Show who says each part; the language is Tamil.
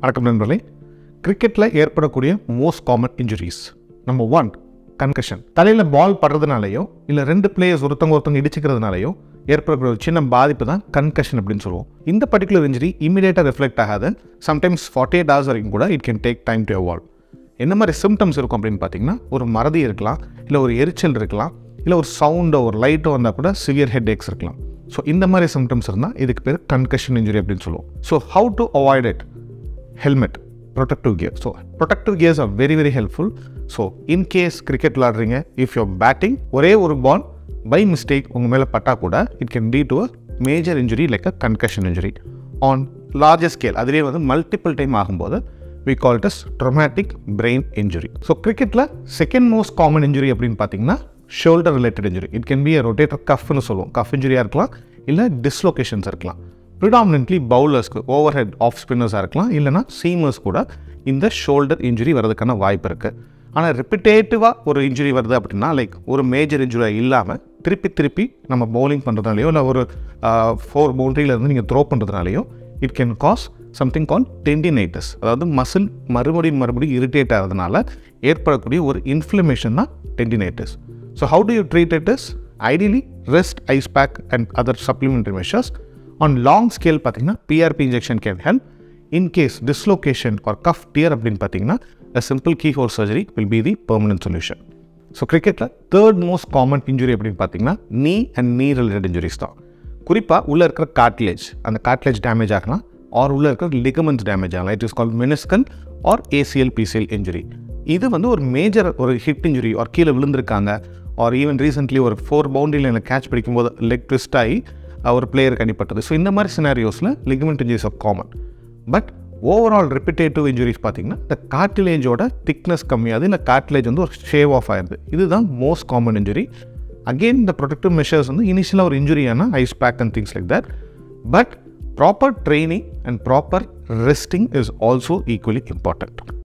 Speaker 1: வணக்கம் நண்பர்களே கிரிக்கெட்டில் ஏற்படக்கூடிய most common injuries number one concussion தலையில் பால் படுறதுனாலையோ இல்லை ரெண்டு பிளேயர்ஸ் ஒருத்தவங்க ஒருத்தவங்க இடிச்சிக்கிறதுனாலையோ ஏற்படக்கூடிய ஒரு சின்ன பாதிப்பு தான் கன்கஷன் அப்படின்னு சொல்லுவோம் இந்த பர்டிகுலர் இன்ஜுரி இமீடியட்டாக ரிஃப்ளெக்ட் ஆகாது சம்டைம்ஸ் ஃபார்ட்டி எயிட் ஹவர்ஸ் வரைக்கும் கூட it can take time to evolve என்ன மாதிரி சிம்டம்ஸ் இருக்கும் அப்படின்னு பார்த்தீங்கன்னா ஒரு மறதி இருக்கலாம் இல்லை ஒரு எரிச்சல் இருக்கலாம் இல்லை ஒரு சவுண்டோ ஒரு லைட்டோ வந்தால் கூட சிவியர் ஹெட் ஏக்ஸ் இருக்கலாம் ஸோ இந்த மாதிரி சிம்டம்ஸ் இருந்தால் இதுக்கு பேர் கன்கஷன் இன்ஜுரி அப்படின்னு சொல்லுவோம் so how to avoid it helmet protective gear so protective gears are very very helpful so in case cricket விளாடுறீங்க இஃப் யூர் பேட்டிங் ஒரே ஒரு பால் பை மிஸ்டேக் உங்கள் மேலே பட்டா கூட it can lead to a major injury like a concussion injury on larger scale அதுலேயே வந்து மல்டிபிள் டைம் ஆகும்போது we call it as traumatic brain injury so கிரிக்கெட்டில் செகண்ட் மோஸ்ட் காமன் இன்ஜுரி அப்படின்னு பார்த்தீங்கன்னா shoulder related injury it can be a rotator கஃப்னு சொல்லுவோம் கஃப் இன்ஜுரியாக இருக்கலாம் இல்லை டிஸ்லொகேஷன்ஸ் இருக்கலாம் ப்ரிடாமினென்ட்லி பவுலர்ஸ்க்கு ஓவர் ஹெட் ஆஃப் ஸ்பின்னர்ஸாக இருக்கலாம் இல்லைனா சீமர்ஸ் கூட இந்த ஷோல்டர் இன்ஜுரி வரதுக்கான வாய்ப்பு இருக்குது ஆனால் ரிப்பிட்டேட்டிவாக ஒரு இன்ஜுரி வருது அப்படின்னா லைக் ஒரு மேஜர் இன்ஜுரி இல்லாமல் திருப்பி திருப்பி நம்ம பவுலிங் பண்ணுறதுனாலையோ இல்லை ஒரு ஃபோர் பவுண்டரியிலேருந்து நீங்கள் த்ரோ பண்ணுறதுனாலையோ it can cause something call tendinitis அதாவது மசில் மறுபடியும் மறுபடியும் இரிட்டேட் ஆகிறதுனால ஏற்படக்கூடிய ஒரு இன்ஃப்ளமேஷன் தான் tendinitis so how to you treat it is ideally rest ice pack and other supplementary measures on long scale பார்த்தீங்கன்னா PRP injection can help in case dislocation or cuff tear அப்படின்னு பார்த்தீங்கன்னா a simple keyhole surgery will be the permanent solution so கிரிக்கெட்டில் தேர்ட் மோஸ்ட் காமன் இன்ஜுரி அப்படின்னு பார்த்தீங்கன்னா நீ அண்ட் நீ ரிலேட்டட் இன்ஜுரிஸ் தான் குறிப்பாக உள்ளே இருக்கிற காட்லேஜ் அந்த காட்லேஜ் டேமேஜ் ஆகலாம் ஆர் உள்ளே இருக்கிற லிகமெண்ட்ஸ் டேமேஜ் ஆகலாம் it is call meniscal or ACL PCL injury இது வந்து ஒரு மேஜர் ஒரு ஹிட் இன்ஜுரி ஆர் கீழே விழுந்திருக்காங்க ஆர் ஈவன் ரீசென்ட்லி ஒரு ஃபோர் பவுண்டரியில் எனக்கு கேட்ச் பிடிக்கும்போது லெக் ட்விஸ்ட் ஆகி ஒரு பிளேயருக்கு அடிப்பட்டது ஸோ இந்த மாதிரி சினாரியோஸில் ligament injuries are common but overall repetitive injuries பார்த்தீங்கன்னா இந்த கார்டிலேஜோட திக்னஸ் கம்மியாகுது இல்லை கார்டிலேஜ் வந்து ஒரு ஷேவ் ஆஃப் ஆயிடுது இதுதான் மோஸ்ட் காமன் இன்ஜுரி அகெயின் இந்த ப்ரொடக்டிவ் மெஷர்ஸ் வந்து இனிஷியலாக ஒரு இன்ஜுரியான ice pack and things like that but proper training and proper resting is also equally important